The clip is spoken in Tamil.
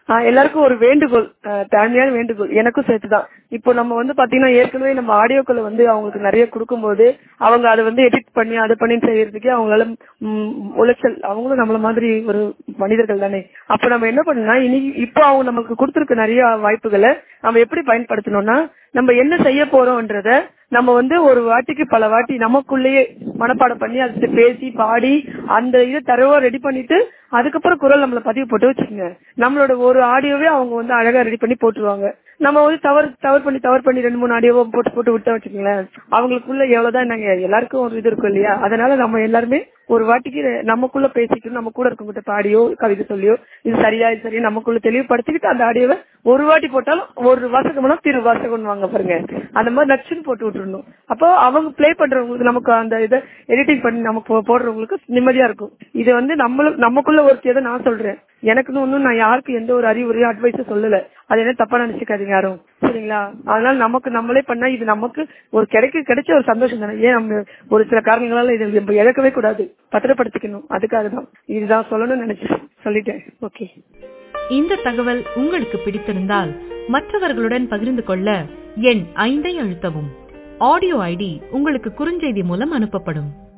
ஆஹ் எல்லாருக்கும் ஒரு வேண்டுகோள் ஆஹ் தாழ்மையான வேண்டுகோள் எனக்கும் சேர்த்துதான் இப்போ நம்ம வந்து பாத்தீங்கன்னா ஏற்கனவே நம்ம ஆடியோக்களை வந்து அவங்களுக்கு நிறைய கொடுக்கும்போது அவங்க அதை வந்து எடிட் பண்ணி அதை பண்ணி செய்யறதுக்கே அவங்களால ம், உளைச்சல் அவங்களும் நம்மள மாதிரி ஒரு மனிதர்கள் தானே அப்ப நம்ம என்ன பண்ணணும்னா இனி இப்போ அவங்க நமக்கு கொடுத்திருக்க நிறைய வாய்ப்புகளை நம்ம எப்படி பயன்படுத்தணும்னா நம்ம என்ன செய்ய போறோம்ன்றத நம்ம வந்து ஒரு வாட்டிக்கு பல வாட்டி நமக்குள்ளேயே மனப்பாடம் பண்ணி அது பேசி பாடி அந்த இதை தரவா ரெடி பண்ணிட்டு அதுக்கப்புறம் குரல் நம்மள பதிவு போட்டு வச்சுக்கோங்க நம்மளோட ஒரு ஆடியோவே அவங்க வந்து அழகா ரெடி பண்ணி போட்டுருவாங்க நம்ம வந்து தவறு தவறு பண்ணி தவறு பண்ணி ரெண்டு மூணு ஆடியோவோ போட்டு போட்டு விட்டோம் வச்சுக்கோங்களேன் அவங்களுக்குள்ள எவ்வளவுதான் நாங்க எல்லாருக்கும் ஒரு இது இருக்கும் இல்லையா அதனால நம்ம எல்லாருமே ஒரு வாட்டிக்கு நமக்குள்ள பேசிக்கணும் நம்ம கூட இருக்கவங்கிட்ட பாடியோ கவிதை சொல்லியோ இது சரியா இது சரியா நமக்குள்ள தெளிவுபடுத்திக்கிட்டு அந்த ஆடியோவை ஒரு வாட்டி போட்டாலும் ஒரு வாசகம்னா திரு வாசகம் வாங்க பாருங்க அந்த மாதிரி நச்சுன்னு போட்டு விட்டுறணும் அப்போ அவங்க ப்ளே பண்றவங்களுக்கு நமக்கு அந்த இதை எடிட்டிங் பண்ணி நமக்கு போ- போடுறவங்களுக்கு நிம்மதியா இருக்கும் இது வந்து நம்மளும் நமக்குள்ள ஒரு தான் நான் சொல்றேன் எனக்குன்னு ஒன்னும் நான் யாருக்கும் எந்த ஒரு அறிவுரையோ அட்வைஸும் சொல்லல அது என்ன தப்பா நினைச்சுக்காதீங்க யாரும் சரிங்களா அதனால நமக்கு நம்மளே பண்ணா இது நமக்கு ஒரு கிடைக்க கிடைச்ச ஒரு சந்தோஷம் தானே ஏன் நம்ம ஒரு சில காரணங்களால இதை நம்ம இழக்கவே கூடாது பத்திரப்படுத்திக்கணும் அதுக்காக தான் இதுதான் சொல்லணும்னு நினைச்சேன் சொல்லிட்டேன் ஓகே இந்த தகவல் உங்களுக்கு பிடித்திருந்தால் மற்றவர்களுடன் பகிர்ந்து கொள்ள எண் ஐந்தை அழுத்தவும் ஆடியோ ஐடி உங்களுக்கு குறுஞ்செய்தி மூலம் அனுப்பப்படும்